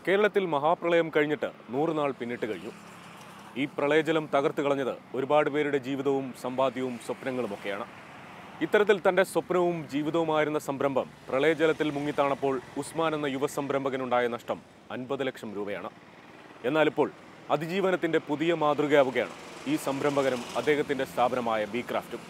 കേരളത്തിൽ മഹാപ്രളയം കഴിഞ്ഞിട്ട് നൂറ് നാൾ പിന്നിട്ട് കഴിഞ്ഞു ഈ പ്രളയജലം തകർത്ത് കളഞ്ഞത് ഒരുപാട് പേരുടെ ജീവിതവും സമ്പാദ്യവും സ്വപ്നങ്ങളുമൊക്കെയാണ് ഇത്തരത്തിൽ തന്റെ സ്വപ്നവും ജീവിതവുമായിരുന്ന സംരംഭം പ്രളയജലത്തിൽ മുങ്ങിത്താണപ്പോൾ ഉസ്മാൻ എന്ന യുവ സംരംഭകനുണ്ടായ നഷ്ടം അൻപത് ലക്ഷം രൂപയാണ് എന്നാൽ ഇപ്പോൾ അതിജീവനത്തിന്റെ പുതിയ മാതൃകയാവുകയാണ് ഈ സംരംഭകനും അദ്ദേഹത്തിന്റെ സ്ഥാപനമായ ബി ക്രാഫ്റ്റും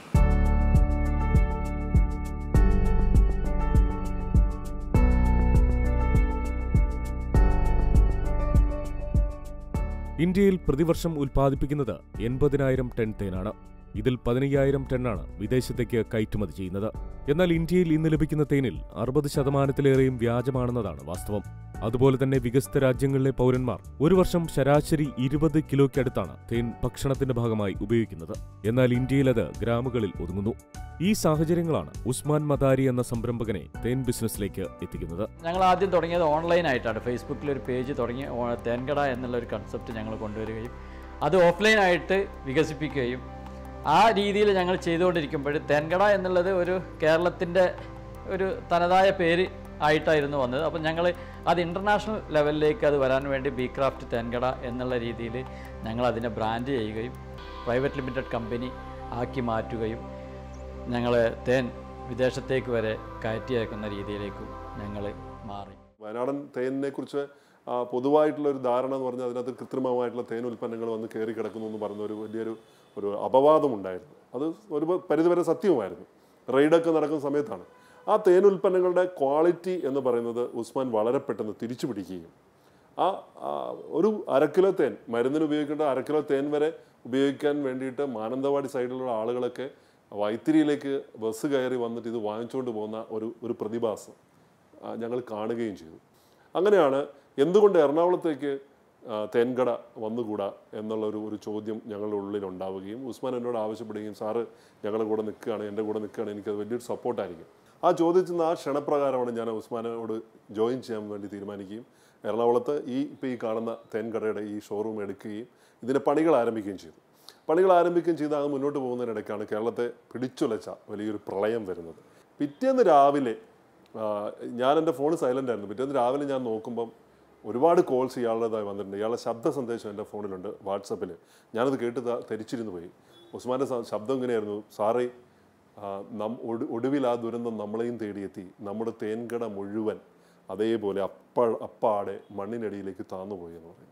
ഇന്ത്യയിൽ പ്രതിവർഷം ഉൽപ്പാദിപ്പിക്കുന്നത് എൺപതിനായിരം ടൺ തേനാണ് ഇതിൽ പതിനയ്യായിരം ടണ്ണാണ് വിദേശത്തേക്ക് കയറ്റുമതി ചെയ്യുന്നത് എന്നാൽ ഇന്ത്യയിൽ ഇന്ന് ലഭിക്കുന്ന തേനിൽ അറുപത് ശതമാനത്തിലേറെയും വ്യാജമാണെന്നതാണ് വാസ്തവം അതുപോലെ തന്നെ വികസിത രാജ്യങ്ങളിലെ പൗരന്മാർ ഒരു വർഷം ശരാശരി ഇരുപത് കിലോയ്ക്കടുത്താണ് തേൻ ഭക്ഷണത്തിന്റെ ഭാഗമായി ഉപയോഗിക്കുന്നത് എന്നാൽ ഇന്ത്യയിൽ അത് ഗ്രാമുകളിൽ ഒതുങ്ങുന്നു ഈ സാഹചര്യങ്ങളാണ് ഉസ്മാൻ മദാരി എന്ന സംരംഭകനെ തേൻ ബിസിനസ്സിലേക്ക് എത്തിക്കുന്നത് ഞങ്ങൾ ആദ്യം തുടങ്ങിയത് ഓൺലൈനായിട്ടാണ് ഫേസ്ബുക്കിൽ ഒരു പേജ് തുടങ്ങി ഓ- തേൻകട എന്നുള്ള ഒരു കൺസെപ്റ്റ് ഞങ്ങൾ കൊണ്ടുവരികയും അത് ഓഫ്ലൈനായിട്ട് വികസിപ്പിക്കുകയും ആ രീതിയിൽ ഞങ്ങൾ ചെയ്തുകൊണ്ടിരിക്കുമ്പോൾ തേൻകട എന്നുള്ളത് ഒരു കേരളത്തിൻ്റെ ഒരു തനതായ പേര് ആയിട്ടായിരുന്നു വന്നത് അപ്പം ഞങ്ങൾ അത് ഇൻ്റർനാഷണൽ ലെവലിലേക്ക് അത് വരാൻ വേണ്ടി ബി ക്രാഫ്റ്റ് തേൻകട എന്നുള്ള രീതിയിൽ ഞങ്ങൾ അതിനെ ബ്രാൻഡ് ചെയ്യുകയും പ്രൈവറ്റ് ലിമിറ്റഡ് കമ്പനി ആക്കി മാറ്റുകയും ഞങ്ങൾ തേൻ വിദേശത്തേക്ക് വരെ കയറ്റി അയക്കുന്ന രീതിയിലേക്കും ഞങ്ങൾ മാറി വയനാടൻ തേനിനെ കുറിച്ച് ആ, പൊതുവായിട്ടുള്ള ഒരു ധാരണ എന്ന് പറഞ്ഞാൽ അതിനകത്ത് കൃത്രിമമായിട്ടുള്ള തേൻ ഉൽപ്പന്നങ്ങൾ വന്ന് കയറി കിടക്കുന്നു എന്ന് പറയുന്ന ഒരു വലിയൊരു ഒരു അപവാദമുണ്ടായിരുന്നു അത് ഒരു പ- പരിധിവരെ സത്യവുമായിരുന്നു റെയ്ഡൊക്കെ നടക്കുന്ന സമയത്താണ് ആ തേൻ ഉൽപ്പന്നങ്ങളുടെ ക്വാളിറ്റി എന്ന് പറയുന്നത് ഉസ്മാൻ വളരെ പെട്ടെന്ന് തിരിച്ചു പിടിക്കുകയും ആ ആ, ഒരു അരക്കിലോ തേൻ മരുന്നിന് ഉപയോഗിക്കേണ്ട അരക്കിലോ തേൻ വരെ ഉപയോഗിക്കാൻ വേണ്ടിയിട്ട് മാനന്തവാടി സൈഡിലുള്ള ആളുകളൊക്കെ വൈത്തിരിയിലേക്ക് ബസ് കയറി വന്നിട്ട് ഇത് വാങ്ങിച്ചുകൊണ്ട് പോകുന്ന ഒരു ഒരു പ്രതിഭാസം ആ, ഞങ്ങൾ കാണുകയും ചെയ്തു അങ്ങനെയാണ് എന്തുകൊണ്ട് എറണാകുളത്തേക്ക് ആ, തേൻകട വന്നുകൂടാ എന്നുള്ള ഒരു ഒരു ചോദ്യം ഞങ്ങളുടെ ഉള്ളിൽ ഉണ്ടാവുകയും ഉസ്മാൻ എന്നോട് ആവശ്യപ്പെടുകയും സാറ് ഞങ്ങളുടെ കൂടെ നിൽക്കുകയാണ് എൻ്റെ കൂടെ നിൽക്കുകയാണ് എനിക്കത് വലിയൊരു സപ്പോർട്ടായിരിക്കും ആ ചോദിച്ചിരുന്ന ആ ക്ഷണപ്രകാരമാണ് ഞാൻ ഉസ്മാനോട് ജോയിൻ ചെയ്യാൻ വേണ്ടി തീരുമാനിക്കുകയും എറണാകുളത്ത് ഈ ഇപ്പോൾ ഈ കാണുന്ന തേൻകടയുടെ ഈ ഷോറൂം എടുക്കുകയും ഇതിൻ്റെ പണികൾ ആരംഭിക്കുകയും ചെയ്തു പണികൾ ആരംഭിക്കുകയും ചെയ്ത് അത് മുന്നോട്ട് പോകുന്നതിനിടയ്ക്കാണ് കേരളത്തെ പിടിച്ചുലച്ച വലിയൊരു പ്രളയം വരുന്നത് പിറ്റേന്ന് രാവിലെ ആ, ഞാൻ എൻ്റെ ഫോൺ സൈലൻ്റ് ആയിരുന്നു പിറ്റേന്ന് രാവിലെ ഞാൻ നോക്കുമ്പം ഒരുപാട് കോൾസ് ഇയാളുടേതായി വന്നിട്ടുണ്ട് ഇയാളുടെ ശബ്ദ സന്ദേശം എൻ്റെ ഫോണിലുണ്ട് വാട്സപ്പിൽ ഞാനത് കേട്ട് ത- ധരിച്ചിരുന്നു പോയി ഉസ്മാൻ്റെ സ- ശബ്ദം ഇങ്ങനെയായിരുന്നു സാറേ ആ, നം ഒടു ഒടുവിൽ ആ ദുരന്തം നമ്മളെയും തേടിയെത്തി നമ്മുടെ തേൻകട മുഴുവൻ അതേപോലെ അപ്പ അപ്പാടെ മണ്ണിനടിയിലേക്ക് താന്നുപോയി എന്ന് പറയുന്നത്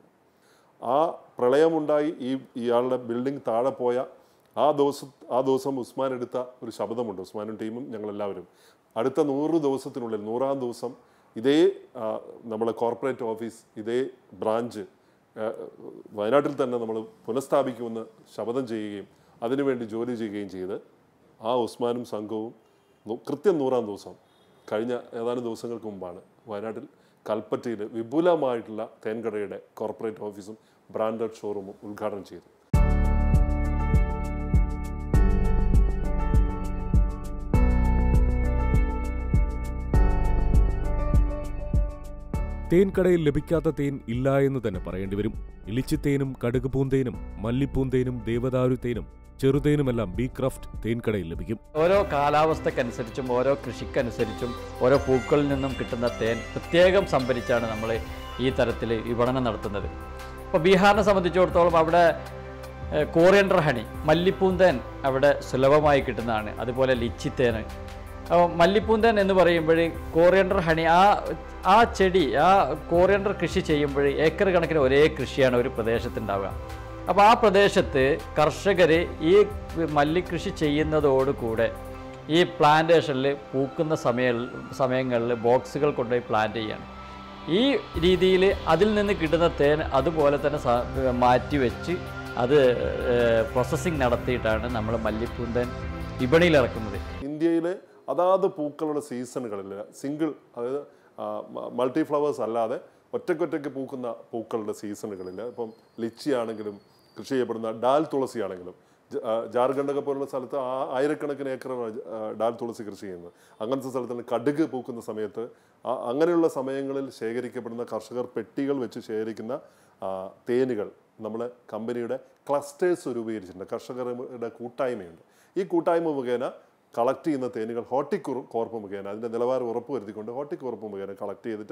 ആ പ്രളയമുണ്ടായി ഈ ഇയാളുടെ ബിൽഡിംഗ് താഴെ പോയ ആ ദിവസം ആ ദിവസം ഉസ്മാൻ എടുത്ത ഒരു ശബ്ദമുണ്ട് ഉസ്മാനും ടീമും ഞങ്ങളെല്ലാവരും അടുത്ത നൂറ് ദിവസത്തിനുള്ളിൽ നൂറാം ദിവസം ഇതേ ആ, നമ്മളെ കോർപ്പറേറ്റ് ഓഫീസ് ഇതേ ബ്രാഞ്ച് ആ, വയനാട്ടിൽ തന്നെ നമ്മൾ പുനഃസ്ഥാപിക്കുമെന്ന് ശപഥം ചെയ്യുകയും അതിനുവേണ്ടി ജോലി ചെയ്യുകയും ചെയ്ത് ആ ഉസ്മാനും സംഘവും നു- കൃത്യം നൂറാം ദിവസം കഴിഞ്ഞ ഏതാനും ദിവസങ്ങൾക്ക് മുമ്പാണ് വയനാട്ടിൽ കൽപ്പറ്റയിൽ വിപുലമായിട്ടുള്ള തേൻകടയുടെ കോർപ്പറേറ്റ് ഓഫീസും ബ്രാൻഡഡ് ഷോറൂമും ഉദ്ഘാടനം ചെയ്തു തേൻ കടയിൽ ലഭിക്കാത്ത തേൻ ഇല്ല എന്ന് തന്നെ പറയേണ്ടി വരും ഇലിച്ചിത്തേനും കടുക് പൂന്തേനും മല്ലിപ്പൂന്തേനും ദേവദാരു തേനും ചെറുതേനുമെല്ലാം ബി ക്രാഫ്റ്റ് തേൻ കടയിൽ ലഭിക്കും ഓരോ കാലാവസ്ഥക്കനുസരിച്ചും ഓരോ കൃഷിക്കനുസരിച്ചും ഓരോ പൂക്കളിൽ നിന്നും കിട്ടുന്ന തേൻ പ്രത്യേകം സംഭരിച്ചാണ് നമ്മൾ ഈ തരത്തിൽ വിപണനം നടത്തുന്നത് ഇപ്പോൾ ബീഹാറിനെ സംബന്ധിച്ചിടത്തോളം അവിടെ ഏഹ്, കോറിയൻഡർ ഹണി മല്ലിപ്പൂന്തേൻ അവിടെ സുലഭമായി കിട്ടുന്നതാണ് അതുപോലെ ലിച്ചിത്തേൻ അപ്പോൾ മല്ലിപ്പൂന്തേൻ എന്ന് പറയുമ്പോൾ കോറിയൻഡർ ഹണി ആ ആ ചെടി ആ കോറിയൻഡർ കൃഷി ചെയ്യുമ്പോൾ ഏക്കർ കണക്കിന് ഒരേ കൃഷിയാണ് ഒരു പ്രദേശത്തുണ്ടാവുക അപ്പോൾ ആ പ്രദേശത്ത് കർഷകർ ഈ മല്ലികൃഷി ചെയ്യുന്നതോടുകൂടെ ഈ പ്ലാന്റേഷനിൽ പൂക്കുന്ന സമയ സമയങ്ങളിൽ ബോക്സുകൾ കൊണ്ടുപോയി പ്ലാന്റ് ചെയ്യാണ് ഈ രീതിയിൽ അതിൽ നിന്ന് കിട്ടുന്ന തേൻ അതുപോലെ തന്നെ സ- മാറ്റി വെച്ച് അത് പ്രോസസ്സിങ് നടത്തിയിട്ടാണ് നമ്മൾ മല്ലിപ്പൂന്തേൻ വിപണിയിൽ ഇറക്കുന്നത് ഇന്ത്യയിലെ അതാത് പൂക്കളുടെ സീസണുകളിൽ സിംഗിൾ അതായത് മൾട്ടി ഫ്ലവേഴ്സ് അല്ലാതെ ഒറ്റയ്ക്കൊറ്റയ്ക്ക് പൂക്കുന്ന പൂക്കളുടെ സീസണുകളിൽ ഇപ്പം ലിച്ചി ആണെങ്കിലും കൃഷി ചെയ്യപ്പെടുന്ന ഡാൽ തുളസി ആണെങ്കിലും ജ- ആ, ജാർഖണ്ഡൊക്കെ പോലുള്ള സ്ഥലത്ത് ആ ആയിരക്കണക്കിന് ഏക്കറാണ് ജ- ആ, ഡാൽ തുളസി കൃഷി ചെയ്യുന്നത് അങ്ങനത്തെ സ്ഥലത്താണ് കടുക് പൂക്കുന്ന സമയത്ത് ആ- അങ്ങനെയുള്ള സമയങ്ങളിൽ ശേഖരിക്കപ്പെടുന്ന കർഷകർ പെട്ടികൾ വെച്ച് ശേഖരിക്കുന്ന ആ, തേനുകൾ നമ്മളെ കമ്പനിയുടെ ക്ലസ്റ്റേഴ്സ് രൂപീകരിച്ചിട്ടുണ്ട് കർഷകരുടെ കൂട്ടായ്മയുണ്ട് ഈ കൂട്ടായ്മ മുഖേന കളക്ട് ചെയ്യുന്ന തേനുകൾ ഹോർട്ടിക്കോർപ്പ് മുഖേന അതിൻ്റെ നിലവാരം ഉറപ്പുവരുത്തിക്കൊണ്ട് ഹോർട്ടിക്കോർപ്പ് മുഖേന കളക്ട് ചെയ്തിട്ട്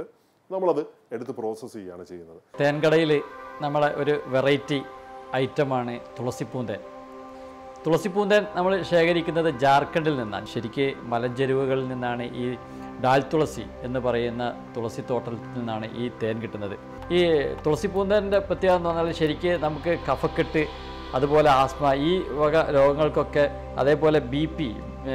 നമ്മളത് എടുത്ത് പ്രോസസ്സ് ചെയ്യുകയാണ് ചെയ്യുന്നത് തേൻകടയിൽ നമ്മളെ ഒരു വെറൈറ്റി ഐറ്റമാണ് തുളസിപ്പൂന്തേൻ തുളസിപ്പൂന്തേൻ നമ്മൾ ശേഖരിക്കുന്നത് ജാർഖണ്ഡിൽ നിന്നാണ് ശരിക്ക് മലഞ്ചെരുവുകളിൽ നിന്നാണ് ഈ ഡാൽ തുളസി എന്ന് പറയുന്ന തുളസി തോട്ടത്തിൽ നിന്നാണ് ഈ തേൻ കിട്ടുന്നത് ഈ തുളസിപ്പൂന്തേൻ്റെ പ്രത്യേകത എന്ന് പറഞ്ഞാൽ ശരിക്ക് നമുക്ക് കഫക്കെട്ട് അതുപോലെ ആസ്മ ഈ വക രോഗങ്ങൾക്കൊക്കെ അതേപോലെ ബി പി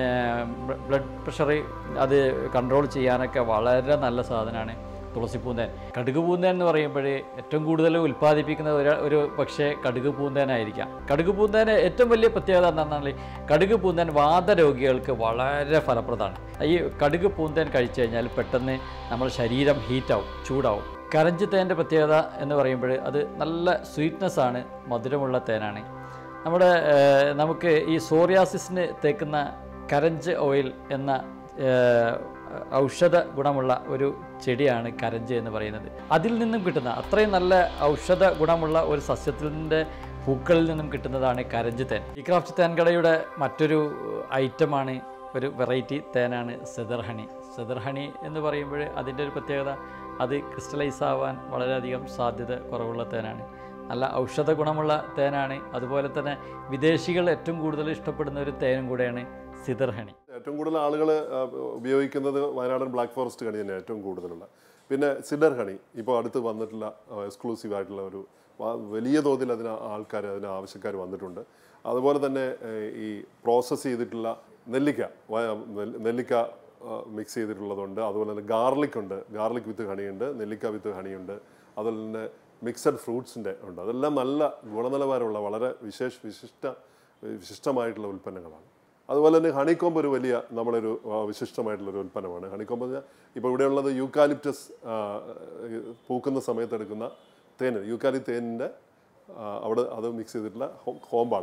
ബ്ലഡ് പ്രഷർ അത് കൺട്രോൾ ചെയ്യാനൊക്കെ വളരെ നല്ല സാധനമാണ് തുളസിപ്പൂന്തേൻ കടുക് പൂന്തേൻ എന്ന് പറയുമ്പോൾ ഏറ്റവും കൂടുതൽ ഉൽപ്പാദിപ്പിക്കുന്നത് ഒരു ഒരു പക്ഷേ കടുക് പൂന്തേനായിരിക്കാം കടുക് പൂന്തേന് ഏറ്റവും വലിയ പ്രത്യേകത എന്ന് പറഞ്ഞാൽ കടുക് പൂന്തേൻ വാതരോഗികൾക്ക് വളരെ ഫലപ്രദമാണ് ഈ കടുക് പൂന്തേൻ കഴിച്ചു കഴിഞ്ഞാൽ പെട്ടെന്ന് നമ്മൾ ശരീരം ഹീറ്റാവും ചൂടാവും കരഞ്ച് തേൻ്റെ പ്രത്യേകത എന്ന് പറയുമ്പോൾ അത് നല്ല സ്വീറ്റ്നെസ് ആണ് മധുരമുള്ള തേനാണ് നമ്മുടെ ഏഹ്, നമുക്ക് ഈ സോറിയാസിസിന് തേക്കുന്ന കരഞ്ച് ഓയിൽ എന്ന ഏഹ്, ഔഷധ ഗുണമുള്ള ഒരു ചെടിയാണ് കരഞ്ച് എന്ന് പറയുന്നത് അതിൽ നിന്നും കിട്ടുന്ന അത്രയും നല്ല ഔഷധ ഗുണമുള്ള ഒരു സസ്യത്തിൻ്റെ പൂക്കളിൽ നിന്നും കിട്ടുന്നതാണ് കരഞ്ച് തേൻ ഈ ക്രാഫ്റ്റ് തേൻകടയുടെ മറ്റൊരു ഐറ്റമാണ് ഒരു വെറൈറ്റി തേനാണ് സെദർ ഹണി സെദർ ഹണി എന്ന് പറയുമ്പോൾ അതിൻ്റെ ഒരു പ്രത്യേകത അത് ക്രിസ്റ്റലൈസ് ആവാൻ വളരെയധികം സാധ്യത കുറവുള്ള തേനാണ് നല്ല ഔഷധ ഗുണമുള്ള തേനാണ് അതുപോലെ തന്നെ വിദേശികൾ ഏറ്റവും കൂടുതൽ ഇഷ്ടപ്പെടുന്ന ഒരു തേനും കൂടെയാണ് സിദർ ഹണി ഏറ്റവും കൂടുതൽ ആളുകൾ ഉപയോഗിക്കുന്നത് വയനാടൻ ബ്ലാക്ക് ഫോറസ്റ്റ് ഹണി തന്നെ ഏറ്റവും കൂടുതലുള്ള പിന്നെ സിഡർ ഹണി ഇപ്പോൾ അടുത്ത് വന്നിട്ടുള്ള എക്സ്ക്ലൂസീവ് ആയിട്ടുള്ള ഒരു വ- വലിയ തോതിൽ അതിന് ആൾക്കാർ അതിന് ആവശ്യക്കാർ വന്നിട്ടുണ്ട് അതുപോലെ തന്നെ ഏഹ്, ഈ പ്രോസസ്സ് ചെയ്തിട്ടുള്ള നെല്ലിക്ക വ- നെൽ- നെല്ലിക്ക മിക്സ് ചെയ്തിട്ടുള്ളതുണ്ട് അതുപോലെ തന്നെ ഗാർലിക് ഉണ്ട് ഗാർലിക് വിത്ത് ഹണിയുണ്ട് നെല്ലിക്ക വിത്ത് ഹണിയുണ്ട് അതുപോലെ തന്നെ മിക്സഡ് ഫ്രൂട്ട്സിൻ്റെ ഉണ്ട് അതെല്ലാം നല്ല ഗുണനിലവാരമുള്ള വളരെ വിശേഷ വിശിഷ്ട വിശിഷ്ടമായിട്ടുള്ള ഉൽപ്പന്നങ്ങളാണ് അതുപോലെ തന്നെ ഹണിക്കോമ്പ് ഒരു വലിയ നമ്മളൊരു ആ, വിശിഷ്ടമായിട്ടുള്ള ഒരു ഉൽപ്പന്നമാണ് ഹണിക്കോമ്പ് എന്ന് പറഞ്ഞാൽ ഇപ്പോൾ ഇവിടെയുള്ളത് യൂക്കാലിപ്റ്റസ് ആ, പൂക്കുന്ന സമയത്ത് എടുക്കുന്ന തേന് യൂക്കാലി തേനിൻ്റെ ആ, അവിടെ അത് മിക്സ് ചെയ്തിട്ടുള്ള ഹോ- ഹോമ്പാണ്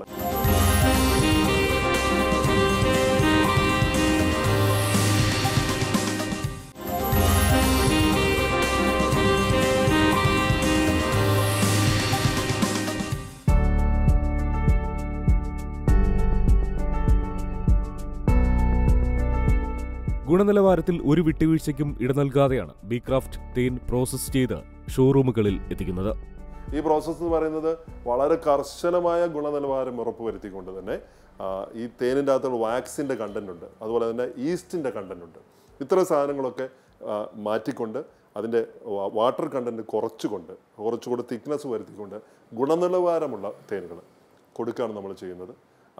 ഗുണനിലവാരത്തിൽ ഒരു വിട്ടുവീഴ്ചയ്ക്കും ഇട നൽകാതെയാണ് ബി ക്രാഫ്റ്റ് തേൻ പ്രോസസ് ചെയ്ത് ഷോറൂമുകളിൽ എത്തിക്കുന്നത് ഈ പ്രോസസ്സ് എന്ന് പറയുന്നത് വളരെ കർശനമായ ഗുണനിലവാരം ഉറപ്പുവരുത്തിക്കൊണ്ട് തന്നെ ആ, ഈ തേനിൻ്റെ അകത്തുള്ള വാക്സിൻ്റെ കണ്ടന്റ് ഉണ്ട് അതുപോലെ തന്നെ ഈസ്റ്റിൻ്റെ കണ്ടന്റ് ഉണ്ട് ഇത്തരം സാധനങ്ങളൊക്കെ ആ, മാറ്റിക്കൊണ്ട് അതിൻ്റെ വാട്ടർ കണ്ടന്റ് കുറച്ചുകൊണ്ട് കുറച്ചുകൂടെ തിക്നെസ് വരുത്തിക്കൊണ്ട് ഗുണനിലവാരമുള്ള തേനുകൾ കൊടുക്കുകയാണ് നമ്മൾ ചെയ്യുന്നത് ആ,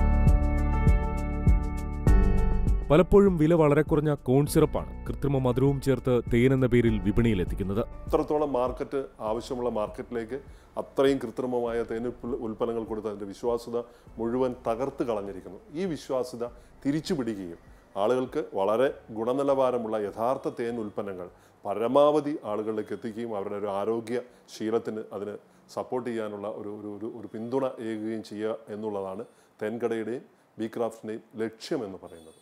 പലപ്പോഴും വില വളരെ കുറഞ്ഞ കോൺ സിറപ്പാണ് കൃത്രിമ മധുരവും ചേർത്ത് തേൻ എന്ന പേരിൽ വിപണിയിലെത്തിക്കുന്നത് അത്രത്തോളം മാർക്കറ്റ് ആവശ്യമുള്ള മാർക്കറ്റിലേക്ക് അത്രയും കൃത്രിമമായ തേൻ ഉൽപ്പ- ഉൽപ്പന്നങ്ങൾ കൊടുത്ത് അതിൻ്റെ വിശ്വാസ്യത മുഴുവൻ തകർത്ത് കളഞ്ഞിരിക്കുന്നു ഈ വിശ്വാസ്യത തിരിച്ചു പിടിക്കുകയും ആളുകൾക്ക് വളരെ ഗുണനിലവാരമുള്ള യഥാർത്ഥ തേൻ ഉൽപ്പന്നങ്ങൾ പരമാവധി ആളുകളിലേക്ക് എത്തിക്കുകയും അവരുടെ ഒരു ആരോഗ്യ ശീലത്തിന് അതിന് സപ്പോർട്ട് ചെയ്യാനുള്ള ഒരു ഒരു ഒരു ഒരു പിന്തുണ ഏകുകയും ചെയ്യുക എന്നുള്ളതാണ് തേൻകടയുടെയും ബി ക്രാഫ്റ്റിൻ്റെയും ലക്ഷ്യം എന്ന് പറയുന്നത്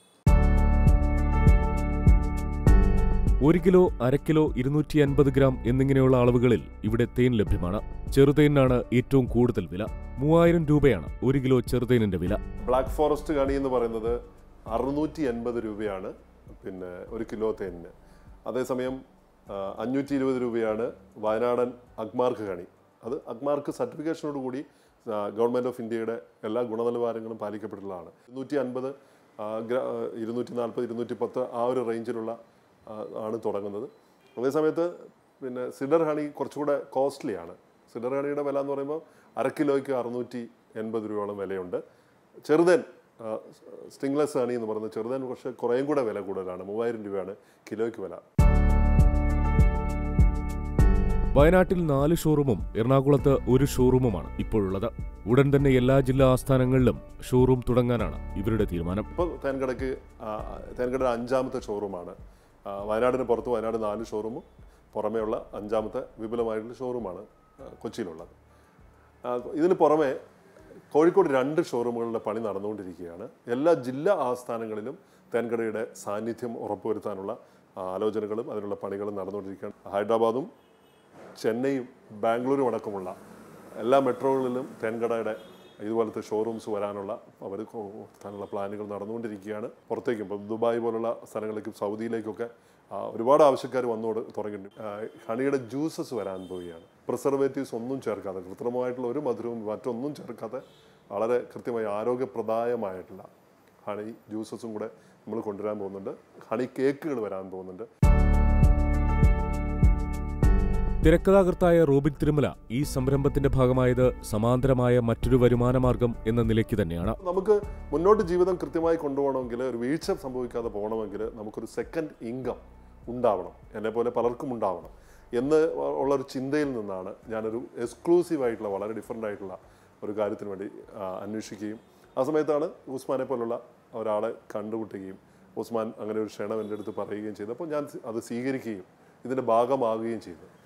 ഒരു കിലോ അര കിലോ ഇരുന്നൂറ്റി അൻപത് ഗ്രാം എന്നിങ്ങനെയുള്ള അളവുകളിൽ ഇവിടെ തേൻ ലഭ്യമാണ് ചെറുതേനിനാണ് ഏറ്റവും കൂടുതൽ വില മൂവായിരം രൂപയാണ് ഒരു കിലോ ചെറുതേനിന്റെ വില ബ്ലാക്ക് ഫോറസ്റ്റ് കണി എന്ന് പറയുന്നത് അറുന്നൂറ്റി എൺപത് രൂപയാണ് പിന്നെ ഒരു കിലോ തേനിന് അതേസമയം ആ, അഞ്ഞൂറ്റി ഇരുപത് രൂപയാണ് വയനാടൻ അഗ്മാർക്ക് കണി അത് അഗ്മാർക്ക് സർട്ടിഫിക്കേഷനോട് കൂടി ആ, ഗവൺമെൻറ് ഓഫ് ഇന്ത്യയുടെ എല്ലാ ഗുണനിലവാരങ്ങളും പാലിക്കപ്പെട്ടിട്ടുള്ളതാണ് ഇരുന്നൂറ്റി അൻപത് ഇരുന്നൂറ്റി നാൽപ്പത് ഇരുന്നൂറ്റി പത്ത് ആ ഒരു റേഞ്ചിലുള്ള ആ, ആണ് തുടങ്ങുന്നത് അതേസമയത്ത് പിന്നെ സിഡർ ഹണി കുറച്ചുകൂടെ കോസ്റ്റ്ലിയാണ് സിഡർ ഹണിയുടെ വില എന്ന് പറയുമ്പോൾ അര കിലോയ്ക്ക് അറുന്നൂറ്റി എൺപത് രൂപയോളം വിലയുണ്ട് ചെറുതൻ സ്റ്റിങ്ലെസ് ഹണി എന്ന് പറയുന്നത് ചെറുതൻ പക്ഷേ കുറേയും കൂടെ വില കൂടുതലാണ് മൂവായിരം രൂപയാണ് കിലോയ്ക്ക് വില വയനാട്ടിൽ നാല് ഷോറൂമും എറണാകുളത്ത് ഒരു ഷോറൂമുമാണ് ഇപ്പോഴുള്ളത് ഉടൻ തന്നെ എല്ലാ ജില്ലാ ആസ്ഥാനങ്ങളിലും ഷോറൂം തുടങ്ങാനാണ് ഇവരുടെ തീരുമാനം ഇപ്പോൾ തേൻകടയ്ക്ക് ആ, തേൻകട അഞ്ചാമത്തെ ഷോറൂമാണ് ആ, വയനാടിന് പുറത്ത് വയനാട് നാല് ഷോറൂമും പുറമേയുള്ള അഞ്ചാമത്തെ വിപുലമായിട്ടുള്ള ഷോറൂമാണ് ആ, കൊച്ചിയിലുള്ളത് ആ, ഇതിന് പുറമെ കോഴിക്കോട് രണ്ട് ഷോറൂമുകളുടെ പണി നടന്നുകൊണ്ടിരിക്കുകയാണ് എല്ലാ ജില്ലാ ആസ്ഥാനങ്ങളിലും തേൻകടയുടെ സാന്നിധ്യം ഉറപ്പുവരുത്താനുള്ള ആ, ആലോചനകളും അതിനുള്ള പണികളും നടന്നുകൊണ്ടിരിക്കുകയാണ് ഹൈദരാബാദും ചെന്നൈയും ബാംഗ്ലൂരും അടക്കമുള്ള എല്ലാ മെട്രോകളിലും തേൻകടയുടെ ഇതുപോലത്തെ ഷോറൂംസ് വരാനുള്ള അവർ വരാനുള്ള പ്ലാനുകൾ നടന്നുകൊണ്ടിരിക്കുകയാണ് പുറത്തേക്കും ഇപ്പോൾ ദുബായ് പോലുള്ള സ്ഥലങ്ങളിലേക്കും സൗദിയിലേക്കൊക്കെ ആ, ഒരുപാട് ആവശ്യക്കാർ വന്നു തുട- തുടങ്ങിയിട്ടുണ്ട് ആ, ഹണിയുടെ ജ്യൂസസ് വരാൻ പോവുകയാണ് പ്രിസർവേറ്റീവ്സ് ഒന്നും ചേർക്കാതെ കൃത്രിമമായിട്ടുള്ള ഒരു മധുരവും മറ്റൊന്നും ചേർക്കാതെ വളരെ കൃത്യമായി ആരോഗ്യപ്രദായമായിട്ടുള്ള ഹണി ജ്യൂസസും കൂടെ നമ്മൾ കൊണ്ടുവരാൻ പോകുന്നുണ്ട് ഹണി കേക്കുകൾ വരാൻ പോകുന്നുണ്ട് തിരക്കഥാകൃത്തായ റോബിൻ തിരുമല ഈ സംരംഭത്തിന്റെ ഭാഗമായത് സമാന്തരമായ മറ്റൊരു വരുമാന മാർഗം എന്ന നിലയ്ക്ക് തന്നെയാണ് നമുക്ക് മുന്നോട്ട് ജീവിതം കൃത്യമായി കൊണ്ടുപോകണമെങ്കിൽ ഒരു വീഴ്ച സംഭവിക്കാതെ പോകണമെങ്കിൽ നമുക്കൊരു സെക്കൻഡ് ഇൻകം ഉണ്ടാവണം എന്നെ പോലെ പലർക്കും ഉണ്ടാവണം എന്ന് ഉള്ളൊരു ചിന്തയിൽ നിന്നാണ് ഞാനൊരു എക്സ്ക്ലൂസീവ് ആയിട്ടുള്ള വളരെ ഡിഫറെൻ്റ് ആയിട്ടുള്ള ഒരു കാര്യത്തിന് വേണ്ടി ആ, അന്വേഷിക്കുകയും ആ സമയത്താണ് ഉസ്മാനെ പോലുള്ള ഒരാളെ കണ്ടുമുട്ടുകയും ഉസ്മാൻ അങ്ങനെ ഒരു ക്ഷണം എൻ്റെ അടുത്ത് പറയുകയും ചെയ്തപ്പോൾ ഞാൻ അത് സ്വീകരിക്കുകയും ഇതിൻ്റെ ഭാഗമാകുകയും ചെയ്തു